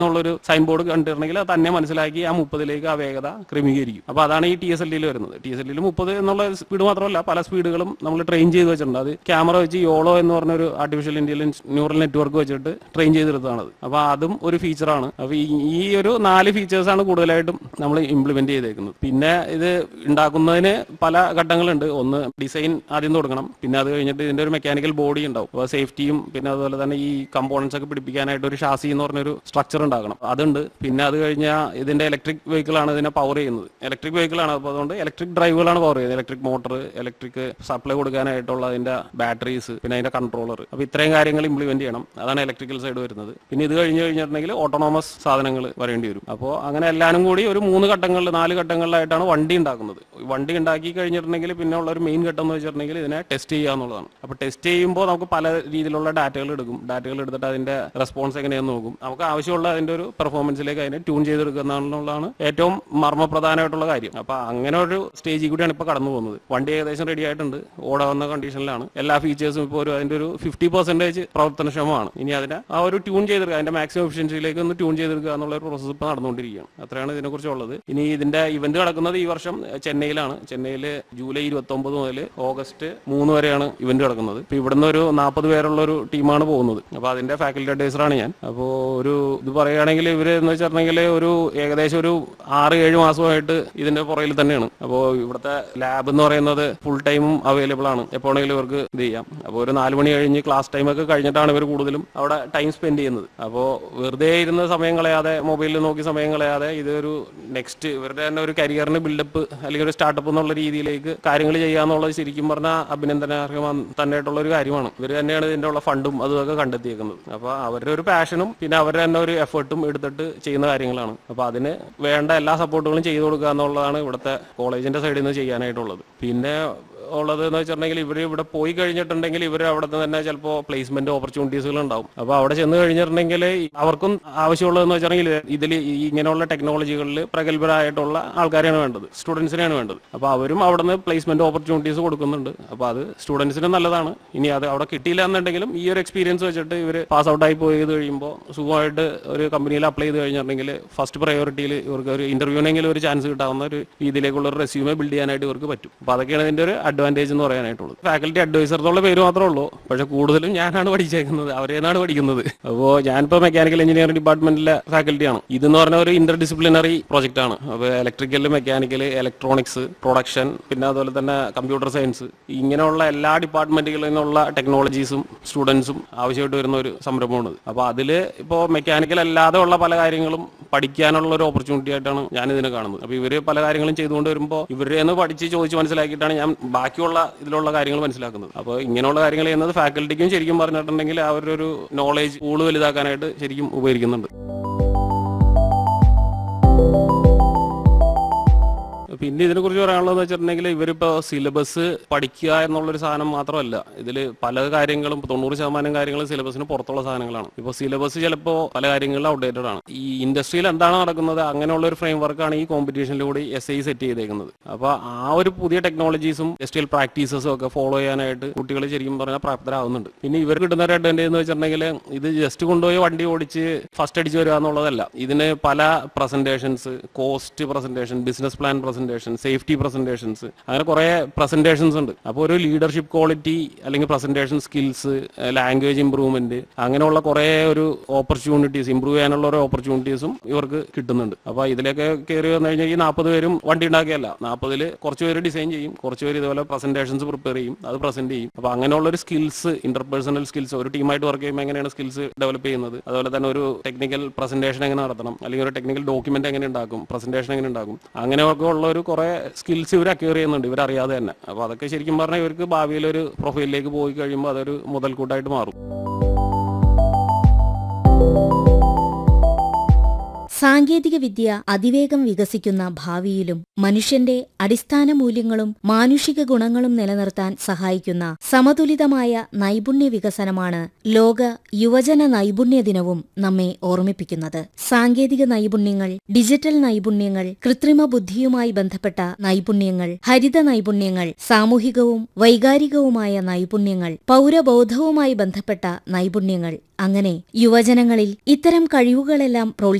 എന്നുള്ളൊരു sign board കണ്ടിട്ടുണ്ടെങ്കിൽ അത് തന്നെ മനസ്സിലാക്കി ആ മുപ്പതിലേക്ക് ആ വേഗത ക്രമീകരിക്കും അപ്പൊ അതാണ് ഈ ടി എസ് എൽ ഡിയിൽ വരുന്നത് ടി എസ് എൽ ഡിയിൽ മുപ്പത് എന്നുള്ള സ്പീഡ് മാത്രമല്ല പല സ്പീഡുകളും നമ്മൾ ട്രെയിൻ ചെയ്ത് വെച്ചിട്ടുണ്ട് അത് ക്യാമറ വെച്ച് യോളോ എന്ന് പറഞ്ഞ ഒരു ആർട്ടിഫിഷ്യൽ ഇന്റലിജൻസ് ന്യൂറൽ നെറ്റ്വർക്ക് വെച്ചിട്ട് ട്രെയിൻ ചെയ്തെടുത്തതാണത് അപ്പൊ അതും ഒരു ഫീച്ചറാണ് അപ്പൊ ഈ ഈ ഒരു നാല് ഫീച്ചേഴ്സാണ് കൂടുതലായിട്ടും നമ്മൾ ഇംപ്ലിമെന്റ് ചെയ്തേക്കുന്നത് പിന്നെ ഇത് ഉണ്ടാക്കുന്നതിന് പല ഘട്ടങ്ങളുണ്ട് ഒന്ന് ഡിസൈൻ ആദ്യം തുടങ്ങണം പിന്നെ അത് കഴിഞ്ഞിട്ട് ഇതിന്റെ ഒരു മെക്കാനിക്കൽ ബോഡി ഉണ്ടാവും അപ്പോൾ സേഫ്റ്റിയും പിന്നെ അതുപോലെ തന്നെ ഈ കമ്പോണൻസ് ഒക്കെ പിടിപ്പിക്കാനായിട്ട് ഒരു ഷാസി എന്ന് പറഞ്ഞൊരു സ്ട്രക്ചർ ഉണ്ടാക്കണം അതുണ്ട് പിന്നെ അത് കഴിഞ്ഞാൽ ഇതിന്റെ ഇലക്ട്രിക് വെഹിക്കിൾ ആണ് ഇതിനെ പവർ ചെയ്യുന്നത് ഇലക്ട്രിക് വെഹിക്കിൾ ആണ് അപ്പോൾ അതുകൊണ്ട് ഇലക്ട്രിക് ഡ്രൈവുകളാണ് പവർ ചെയ്യുന്നത് ഇലക്ട്രിക് മോട്ടർ ഇലക്ട്രിക് സപ്ലൈ കൊടുക്കാനായിട്ടുള്ള അതിന്റെ ബാറ്ററീസ് പിന്നെ അതിന്റെ കൺട്രോളർ അപ്പോൾ ഇത്രയും കാര്യങ്ങൾ ഇംപ്ലിമെന്റ് ചെയ്യണം അതാണ് ഇലക്ട്രിക്കൽ സൈഡ് വരുന്നത് പിന്നെ ഇത് കഴിഞ്ഞ് കഴിഞ്ഞിട്ടുണ്ടെങ്കിൽ ഓട്ടോണോമസ് സാധനങ്ങൾ വരേണ്ടി വരും അപ്പോൾ അങ്ങനെ എല്ലാവരും കൂടി ഒരു മൂന്ന് ഘട്ടങ്ങളിൽ നാല് ഘട്ടങ്ങളിലായിട്ടാണ് വണ്ടി ഉണ്ടാക്കുന്നത് ഈ വണ്ടി ഉണ്ടാക്കി കഴിഞ്ഞിട്ടുണ്ടെങ്കിൽ പിന്നെ ഉള്ള ഒരു മെയിൻ ഘട്ടം എന്ന് വെച്ചിട്ടുണ്ടെങ്കിൽ ഇതിനെ ടെസ്റ്റ് ചെയ്യുക എന്നുള്ളതാണ് അപ്പോൾ ടെസ്റ്റ് ചെയ്യുമ്പോൾ നമുക്ക് പല രീതിയിലുള്ള ഡാറ്റകൾ എടുക്കും ഡാറ്റകൾ എടുത്തിട്ട് അതിന്റെ റെസ്പോൺസ് എങ്ങനെയാണെന്ന് നോക്കും നമുക്ക് ആവശ്യമുള്ള അതിന്റെ ഒരു പെർഫോമൻസിലേക്ക് അതിനെ ട്യൂൺ ചെയ്തെടുക്കുക എന്നുള്ളതാണ് ഏറ്റവും മർമ്മപ്രധാനമായിട്ടുള്ള കാര്യം അപ്പോൾ അങ്ങനെ ഒരു സ്റ്റേജിൽ കൂടിയാണ് ഇപ്പോൾ കടന്നു പോകുന്നത് വണ്ടി ഏകദേശം റെഡി ആയിട്ടുണ്ട് ഓടാവുന്ന കണ്ടീഷനിലാണ് എല്ലാ ഫീച്ചേഴ്സും ഇപ്പോൾ ഒരു അതിന്റെ ഒരു ഫിഫ്റ്റി പെർസെന്റേജ് പ്രവർത്തനക്ഷമമാണ് ഇനി അതിനെ ആ ഒരു ട്യൂൺ ചെയ്തെടുക്കുക അതിന്റെ മാക്സിമം എഫിഷ്യൻസിയിലേക്ക് ഒന്ന് ട്യൂൺ ചെയ്തെടുക്കുക എന്നുള്ള ഒരു പ്രോസസ്സ് ഇപ്പോൾ നടന്നുകൊണ്ടിരിക്കുകയാണ് അത്രയാണ് ഇതിനെക്കുറിച്ചുള്ളത് ഇനി ഇതിന്റെ ഇവന്റ് നടക്കുന്നത് ഈ വർഷം ചെന്നൈയിലാണ് ചെന്നൈയിൽ ജൂലൈ ഇരുപത്തി ഒമ്പത് മുതൽ ഓഗസ്റ്റ് മൂന്ന് വരെയാണ് ഇവന്റ് നടക്കുന്നത് ഇപ്പൊ ഇവിടുന്ന് ഒരു നാൽപ്പത് പേരുള്ള ഒരു ടീമാണ് പോകുന്നത് അപ്പൊ അതിന്റെ ഫാക്കൽറ്റി അഡ്വൈസറാണ് ഞാൻ അപ്പോൾ ഒരു ഇത് പറയുകയാണെങ്കിൽ ഇവര് എന്ന് വെച്ചിട്ടുണ്ടെങ്കിൽ ഒരു ഏകദേശം ഒരു ആറ് ഏഴ് മാസമായിട്ട് ഇതിന്റെ പുറകിൽ തന്നെയാണ് അപ്പോൾ ഇവിടുത്തെ ലാബ് എന്ന് പറയുന്നത് ഫുൾ ടൈമും അവൈലബിൾ ആണ് എപ്പോഴെങ്കിലും ഇവർക്ക് ഇത് ചെയ്യാം അപ്പോൾ ഒരു നാല് മണി കഴിഞ്ഞ് ക്ലാസ് ടൈം ഒക്കെ കഴിഞ്ഞിട്ടാണ് ഇവർ കൂടുതലും അവിടെ ടൈം സ്പെൻഡ് ചെയ്യുന്നത് അപ്പോൾ വെറുതെ ഇരുന്ന് സമയം കളയാതെ മൊബൈലിൽ നോക്കി സമയം കളയാതെ ഇതൊരു നെക്സ്റ്റ് ഇവരുടെ തന്നെ ഒരു കരിയറിന് ബിൽഡപ്പ് അല്ലെങ്കിൽ ഒരു സ്റ്റാർട്ടപ്പ് എന്നുള്ള രീതിയിലേക്ക് കാര്യങ്ങൾ ചെയ്യാന്നുള്ളത് ശരിക്കും പറഞ്ഞാൽ അഭിനന്ദനാർഹം തന്നെയായിട്ടുള്ള ഒരു കാര്യമാണ് ഇവർ തന്നെയാണ് ഇതിന്റെ ഉള്ള ഫണ്ടും അതുമൊക്കെ കണ്ടെത്തിയേക്കുന്നത് അപ്പോൾ അവരുടെ ഒരു പാഷനും പിന്നെ അവരുടെ തന്നെ ഒരു എഫേർട്ടും എടുത്തിട്ട് ചെയ്യുന്ന കാര്യങ്ങളാണ് അപ്പോൾ അതിന് വേണ്ട എല്ലാ സപ്പോർട്ടുകളും ചെയ്തു കൊടുക്കുക എന്നുള്ളതാണ് ഇവിടുത്തെ കോളേജിന്റെ സൈഡിൽ നിന്ന് ചെയ്യാനായിട്ടുള്ളത് പിന്നെ ഉള്ളത് എന്ന് വെച്ചിട്ടുണ്ടെങ്കിൽ ഇവർ ഇവിടെ പോയി കഴിഞ്ഞിട്ടുണ്ടെങ്കിൽ ഇവർ അവിടെ തന്നെ ചിലപ്പോൾ പ്ലേസ്മെന്റ് ഓപ്പർച്യൂണിറ്റീസുകൾ ഉണ്ടാവും അപ്പോൾ അവിടെ ചെന്ന് കഴിഞ്ഞിട്ടുണ്ടെങ്കിൽ അവർക്കും ആവശ്യമുള്ളതെന്ന് വെച്ചിട്ടുണ്ടെങ്കിൽ ഇതിൽ ഇങ്ങനെയുള്ള ടെക്നോളജികളിൽ പ്രഗത്ഭരായിട്ടുള്ള ആൾക്കാരെയാണ് വേണ്ടത് സ്റ്റുഡൻസിനെയാണ് വേണ്ടത് അപ്പോൾ അവരും അവിടെ നിന്ന് പ്ലേസ്മെന്റ് ഓപ്പർച്യൂണിറ്റീസ് കൊടുക്കുന്നുണ്ട് അപ്പോൾ അത് സ്റ്റുഡൻസിന് നല്ലതാണ് ഇനി അത് അവിടെ കിട്ടിയില്ല എന്നുണ്ടെങ്കിലും ഈ ഒരു എക്സ്പീരിയൻസ് വെച്ചിട്ട് ഇവർ പാസ് ഔട്ട് ആയി പോയി ചെയ്ത് കഴിയുമ്പോൾ സുഖമായിട്ട് ഒരു കമ്പനിയിൽ അപ്ലൈ ചെയ്ത് കഴിഞ്ഞിട്ടുണ്ടെങ്കിൽ ഫസ്റ്റ് പ്രയോറിറ്റിയിൽ ഇവർക്ക് ഒരു ഇന്റർവ്യൂവിനെങ്കിലും ഒരു ചാൻസ് കിട്ടാവുന്ന ഒരു രീതിയിലേക്കുള്ള ഒരു റെസ്യൂമെ ബിൽഡ് ചെയ്യാനായിട്ട് ഇവർക്ക് പറ്റും അപ്പോൾ അതൊക്കെയാണ് ഇതിന്റെ ഒരു അഡ്വാൻറ്റേജ് എന്ന് പറയാനായിട്ടുള്ളത് ഫാക്കൽറ്റി അഡ്വൈസർ എന്നുള്ള പേര് മാത്രമേ ഉള്ളൂ പക്ഷെ കൂടുതലും ഞാനാണ് പഠിച്ചേക്കുന്നത് അവരേന്നാണ് പഠിക്കുന്നത് അപ്പോൾ ഞാനിപ്പോൾ മെക്കാനിക്കൽ എഞ്ചിനീയറിംഗ് ഡിപ്പാർട്ട്മെന്റിലെ ഫാക്കൽറ്റിയാണ് ഇതെന്ന് പറഞ്ഞ ഒരു ഇന്റർ ഡിസിപ്ലിനറി പ്രോജക്റ്റ് ആണ് അപ്പോൾ ഇലക്ട്രിക്കൽ മെക്കാനിക്കൽ ഇലക്ട്രോണിക്സ് പ്രൊഡക്ഷൻ പിന്നെ അതുപോലെ തന്നെ കമ്പ്യൂട്ടർ സയൻസ് ഇങ്ങനെയുള്ള എല്ലാ ഡിപ്പാർട്ട്മെന്റുകളിൽ നിന്നുള്ള ടെക്നോളജീസും സ്റ്റുഡൻസും ആവശ്യമായിട്ട് വരുന്ന ഒരു സംരംഭമാണ് അപ്പോൾ അതിൽ ഇപ്പോൾ മെക്കാനിക്കൽ അല്ലാതെ ഉള്ള പല കാര്യങ്ങളും പഠിക്കാനുള്ള ഒരു ഓപ്പർച്യൂണിറ്റി ആയിട്ടാണ് ഞാൻ ഇതിനെ കാണുന്നത് അപ്പോൾ ഇവർ പല കാര്യങ്ങളും ചെയ്തുകൊണ്ട് വരുമ്പോൾ ഇവരുടെ നിന്ന് പഠിച്ച് ചോദിച്ച് മനസ്സിലാക്കിയിട്ടാണ് ഞാൻ ബാക്കിയുള്ള ഇതിലുള്ള കാര്യങ്ങൾ മനസ്സിലാക്കുന്നത് അപ്പോൾ ഇങ്ങനെയുള്ള കാര്യങ്ങൾ ചെയ്യുന്നത് ഫാക്കൽറ്റിക്കും ശരിക്കും പറഞ്ഞിട്ടുണ്ടെങ്കിൽ അവരുടെ ഒരു നോളേജ് പൂള് വലുതാക്കാനായിട്ട് ശരിക്കും ഉപകരിക്കുന്നുണ്ട് പിന്നെ ഇതിനെ കുറിച്ച് പറയാനുള്ളതെന്ന് വെച്ചിട്ടുണ്ടെങ്കിൽ ഇവരിപ്പോ സിലബസ് പഠിക്കുക എന്നുള്ളൊരു സാധനം മാത്രമല്ല ഇതിൽ പല കാര്യങ്ങളും ഇപ്പൊ തൊണ്ണൂറ് ശതമാനം കാര്യങ്ങളും സിലബസിന് പുറത്തുള്ള സാധനങ്ങളാണ് ഇപ്പോൾ സിലബസ് ചിലപ്പോൾ പല കാര്യങ്ങളിലും ഔട്ട്ഡേറ്റഡ് ആണ് ഈ ഇൻഡസ്ട്രിയിൽ എന്താണ് നടക്കുന്നത് അങ്ങനെയുള്ള ഒരു ഫ്രെയിം വർക്കാണ് ഈ കോമ്പറ്റീഷനിലൂടെ എസ് ഐ സെറ്റ് ചെയ്തേക്കുന്നത് അപ്പോൾ ആ ഒരു പുതിയ ടെക്നോളജീസും ഇൻഡസ്ട്രിയൽ പ്രാക്ടീസസും ഒക്കെ ഫോളോ ചെയ്യാനായിട്ട് കുട്ടികൾ ശരിക്കും പറഞ്ഞാൽ പ്രാപ്തരാകുന്നുണ്ട് പിന്നെ ഇവർ കിട്ടുന്ന ഒരു അഡ്വാൻറ്റേജ് എന്ന് വെച്ചിട്ടുണ്ടെങ്കിൽ ഇത് ജസ്റ്റ് കൊണ്ടുപോയി വണ്ടി ഓടിച്ച് ഫസ്റ്റ് അടിച്ച് വരിക എന്നുള്ളതല്ല ഇതിന് പല presentations cost presentation business plan presentation safety presentations അങ്ങനെ കുറെ പ്രസന്റേഷൻസ് ഉണ്ട് അപ്പോൾ ഒരു ലീഡർഷിപ്പ് ക്വാളിറ്റി അല്ലെങ്കിൽ പ്രസന്റേഷൻ സ്കിൽസ് ലാംഗ്വേജ് ഇംപ്രൂവ്മെന്റ് അങ്ങനെയുള്ള കുറെ ഒരു ഓപ്പർച്യൂണിറ്റീസ് ഇംപ്രൂവ് ചെയ്യാനുള്ള ഒരു ഓപ്പർച്യൂണിറ്റീസും ഇവർക്ക് കിട്ടുന്നുണ്ട് അപ്പോൾ ഇതിലേക്ക് കയറി വന്നു കഴിഞ്ഞാൽ ഈ നാൽപ്പത് പേരും വണ്ടി ഉണ്ടാക്കിയല്ല നാൽപ്പതിൽ കുറച്ച് പേര് ഡിസൈൻ ചെയ്യും കുറച്ച് പേര് ഇതുപോലെ പ്രസന്റേഷൻസ് പ്രിപ്പയർ ചെയ്യും അത് പ്രസന്റ് ചെയ്യും അപ്പോൾ അങ്ങനെയുള്ള ഒരു സ്കിൽസ് ഇന്റർപേഴ്സണൽ സ്കിൽസ് ഒരു ടീമായിട്ട് വർക്ക് ചെയ്യുമ്പോൾ എങ്ങനെയാണ് സ്കിൽസ് ഡെവലപ്പ് ചെയ്യുന്നത് അതുപോലെ തന്നെ ഒരു ടെക്നിക്കൽ പ്രസന്റേഷൻ എങ്ങനെ നടത്തണം അല്ലെങ്കിൽ ഒരു ടെക്നിക്കൽ ഡോക്യുമെന്റ് എങ്ങനെ ഉണ്ടാക്കും പ്രസന്റേഷൻ എങ്ങനെ ഉണ്ടാക്കും അങ്ങനെയൊക്കെ ഉള്ള ഒരു കുറെ സ്കിൽസ് ഇവർ അക്വയർ ചെയ്യുന്നുണ്ട് ഇവരറിയാതെ തന്നെ അപ്പോൾ അതൊക്കെ ശരിക്കും പറഞ്ഞാൽ ഇവർക്ക് ഭാവിയിൽ ഒരു പ്രൊഫൈലിലേക്ക് പോയി കഴിയുമ്പോൾ അതൊരു മുതൽക്കൂട്ടായിട്ട് മാറും സാങ്കേതിക വിദ്യ അതിവേഗം വികസിക്കുന്ന ഭാവിയിലും മനുഷ്യന്റെ അടിസ്ഥാന മൂല്യങ്ങളും മാനുഷിക ഗുണങ്ങളും നിലനിർത്താൻ സഹായിക്കുന്ന സമതുലിതമായ നൈപുണ്യ വികസനമാണ് ലോക യുവജന നൈപുണ്യ ദിനവും നമ്മെ ഓർമ്മിപ്പിക്കുന്നത് സാങ്കേതിക നൈപുണ്യങ്ങൾ ഡിജിറ്റൽ നൈപുണ്യങ്ങൾ കൃത്രിമ ബുദ്ധിയുമായി ബന്ധപ്പെട്ട നൈപുണ്യങ്ങൾ ഹരിത നൈപുണ്യങ്ങൾ സാമൂഹികവും വൈകാരികവുമായ നൈപുണ്യങ്ങൾ പൗരബോധവുമായി ബന്ധപ്പെട്ട നൈപുണ്യങ്ങൾ അങ്ങനെ യുവജനങ്ങളിൽ ഇത്തരം കഴിവുകളെല്ലാം